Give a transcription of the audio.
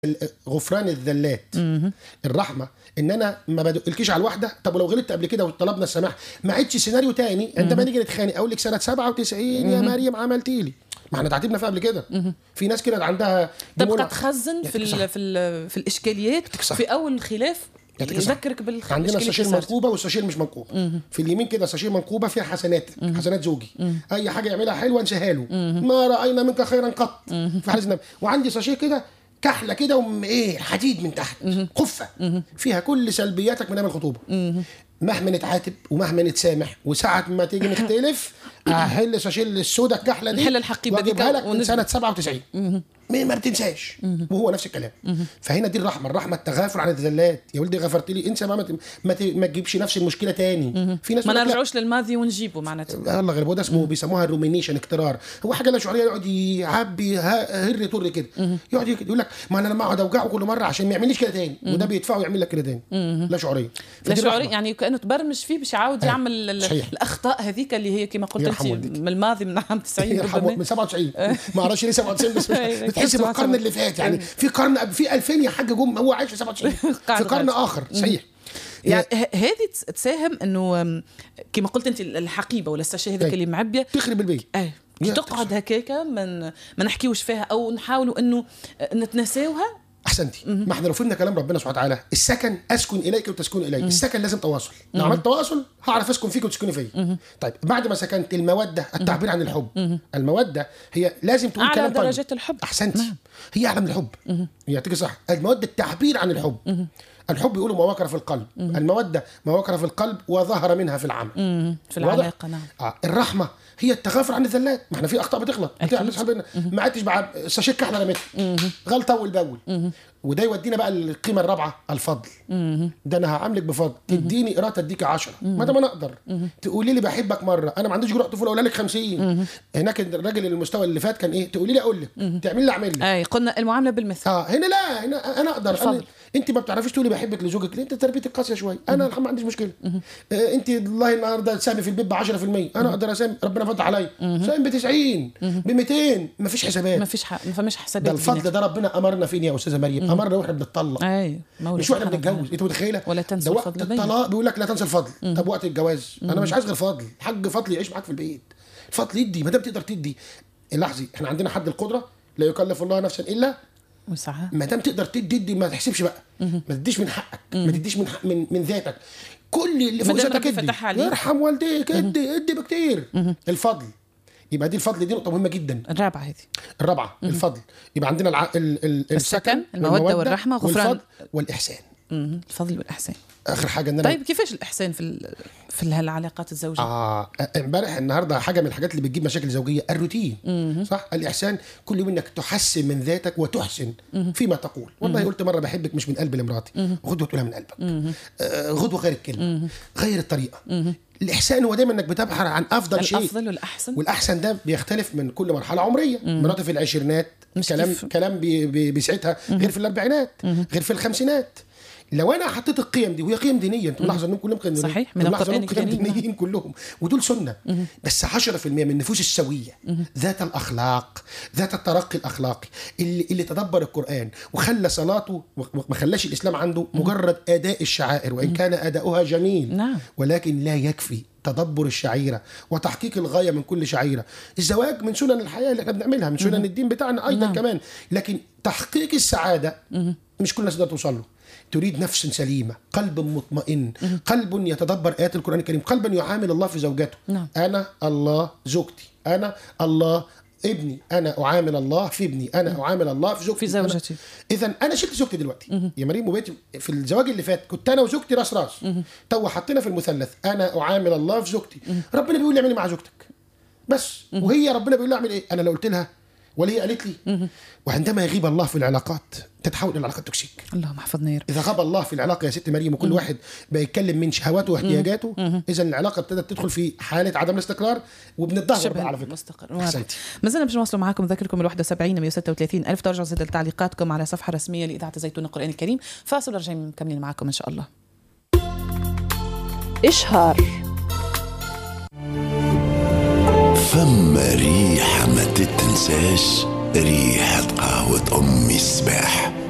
غفران الذلات الرحمه ان انا ما بدقلكيش على الواحده طب ولو غلطت قبل كده وطلبنا السماح ما عدش سيناريو تاني عندما نيجي نتخانق اقول لك سنه 97 يا مريم عملتي لي ما احنا تعاتبنا فيها قبل كده في ناس كده عندها تبقى دموع- تخزن في صح. ال في ال في الاشكاليات صح. في اول خلاف يعطيك الصحة. يذكرك بالخلاف عندنا الساشير منقوبه والساشير مش منقوبه في اليمين كده ساشير منقوبه فيها حسنات حسنات زوجي اي حاجه يعملها حلوه انساها له ما راينا منك خيرا قط في حديث النبي وعندي ساشير كده كحله كده وم ايه حديد من تحت قفه فيها كل سلبياتك من ايام الخطوبه مهما نتعاتب ومهما نتسامح وساعة ما تيجي نختلف احل ساشيل السودا الكحله دي نحل الحقيبة دي واجيبها لك من ونجد. سنه 97 ما ما بتنساش وهو نفس الكلام فهنا دي الرحمه الرحمه التغافل عن الذلات يا ولدي غفرت لي انسى بقى ما ت- ما, ت- ما تجيبش نفس المشكله تاني في ناس ما تقول لك لا، نرجعوش للماضي ونجيبه معناته الله غير هو ده اسمه بيسموها الرومينيشن اكترار هو حاجه لا شعوريه يقعد يعبي ها- هر تر كده يقعد يك- يقول لك ما انا لما اقعد اوجعه كل مره عشان ما يعمليش كده تاني وده بيدفعه يعمل لك كده تاني لا شعوريه لا فدي شعوري الرحمة. يعني كانه تبرمج فيه باش يعاود أيوة. يعمل ال- صحيح. الاخطاء هذيك اللي هي كما قلت يرحم انت والديك. من الماضي من عام 90 يرحمه ربما. من 97 ما اعرفش ليه 97 بس أيوة، بتحس كنت بالقرن 97. اللي فات يعني في قرن قبل- في 2000 يا حاج جم هو عايش في 97 في قاعد قرن غادي. اخر صحيح يعني ه- هذه تس- تساهم انه أم، كما قلت انت الحقيبه ولا الساشيه هذيك أي. اللي معبيه تخرب البيت اي يا تقعد هكاكا من ما نحكيوش فيها او نحاولوا انه نتناساوها احسنتي ما احنا لو فهمنا كلام ربنا سبحانه وتعالى السكن اسكن اليك وتسكن الي السكن لازم تواصل لو عملت تواصل هعرف اسكن فيك وتسكني فيا طيب بعد ما سكنت الموده التعبير عن الحب الموده هي لازم تقول اعلى كلام طيب درجات الحب احسنتي هي اعلى من الحب يعطيك صح الموده التعبير عن الحب الحب يقولوا ما وقر في القلب الموده ما وقر في القلب وظهر منها في العمل مم. في واضح؟ العلاقه نعم آه الرحمه هي التغافل عن الذلات ما احنا في اخطاء بتغلط أكيد. بتاع بينا ما عدتش بقى ساشيت كحله رميتها غلطه اول باول وده يودينا بقى القيمه الرابعه الفضل ده انا هعاملك بفضل تديني قراءه اديك 10 ما دام انا اقدر تقولي لي بحبك مره انا ما عنديش جروح طفوله اقول لك 50 هناك الراجل المستوى اللي فات كان ايه تقولي لي اقول لك تعملي لي اعمل لك اي قلنا المعامله بالمثل اه هنا لا هنا انا اقدر أنا الفضل. انت ما بتعرفيش تقولي بحبك لزوجك ليه انت تربيتك قاسيه شويه انا الحمد ما عنديش مشكله آه انت والله النهارده سامي في البيت ب 10% انا اقدر اسامي ربنا فتح عليا سامي ب 90 ب 200 ما فيش حسابات ما فيش حق ما فيش حسابات ده الفضل بيناتهم. ده ربنا امرنا فين يا استاذه مريم امرنا واحنا بنتطلق اي مولى مش واحنا سبحانه بنتجوز انت متخيله ولا تنسوا ده وقت الفضل بينكم. الطلاق بيقول لك لا تنسى الفضل طب وقت الجواز انا مش عايز غير فضل حاج فضل يعيش معاك في البيت الفضل يدي ما دام تقدر تدي لاحظي احنا عندنا حد القدره لا يكلف الله نفسا الا وسعها ما دام تقدر تدي ادي ما تحسبش بقى ما تديش من حقك ما تديش من حق من من ذاتك كل اللي فوق ما دام ذاتك ربي ادي فتح عليك. يرحم والديك ادي ادي بكتير الفضل يبقى دي الفضل دي نقطه مهمه جدا الرابعه هذه الرابعه الفضل يبقى عندنا الع... ال... ال... السكن، المودة والرحمة، غفران. والفضل والاحسان مم. الفضل والاحسان اخر حاجه ان انا طيب كيفاش الاحسان في ال- في العلاقات الزوجيه اه امبارح النهارده حاجه من الحاجات اللي بتجيب مشاكل زوجيه الروتين صح الاحسان كل يوم انك تحسن من ذاتك وتحسن فيما تقول والله قلت مره بحبك مش من قلب لمراتي غدوه تقولها من قلبك آه غدوه غير الكلمه غير الطريقه الاحسان هو دايما انك بتبحث عن افضل شيء الافضل والاحسن والاحسن ده بيختلف من كل مرحله عمريه مراتي في العشرينات مش كلام كيف- كلام بي بي بيسعدها غير في الاربعينات غير في الخمسينات لو انا حطيت القيم دي وهي قيم دينيه انتوا ملاحظه انهم كلهم قيم دينيه صحيح، من أنتوا ملاحظة القرآن إنهم قيم الكريم، نعم. دينيين كلهم ودول سنه بس 10% من النفوس السويه ذات الاخلاق ذات الترقي الاخلاقي اللي اللي تدبر القران وخلى صلاته وما خلاش الاسلام عنده مجرد اداء الشعائر وان كان اداؤها جميل نعم. ولكن لا يكفي تدبر الشعيرة وتحقيق الغاية من كل شعيرة الزواج من سنن الحياة اللي احنا بنعملها من سنن الدين بتاعنا أيضا نعم. كمان لكن تحقيق السعادة مش كل الناس تقدر توصل له تريد نفس سليمة قلب مطمئن قلب يتدبر آيات القرآن الكريم قلبا يعامل الله في زوجته نعم. أنا الله زوجتي أنا الله ابني انا اعامل الله في ابني انا اعامل الله في زوجتي في زوجتي. اذا انا شلت زوجتي دلوقتي يا مريم وبيتي في الزواج اللي فات كنت انا وزوجتي راس راس تو حطينا في المثلث انا اعامل الله في زوجتي ربنا بيقول لي اعملي مع زوجتك بس وهي ربنا بيقول لي اعمل ايه انا لو قلت لها ولا هي قالت لي وعندما يغيب الله في العلاقات تتحول الى علاقات توكسيك اللهم احفظنا يا رب اذا غاب الله في العلاقه يا ست مريم وكل واحد بقى يتكلم من شهواته واحتياجاته اذا العلاقه ابتدت تدخل في حاله عدم الاستقرار وبنتدهور بقى على شبه فكره مستقر احسنتي ما زلنا باش نواصلوا معاكم نذكركم ال 71 136 الف ترجعوا زاد تعليقاتكم على الصفحه الرسميه لاذاعه زيتون القران الكريم فاصل راجعين مكملين معاكم ان شاء الله إشهار فما ريحة ما تتنساش ريحة قهوة أمي الصباح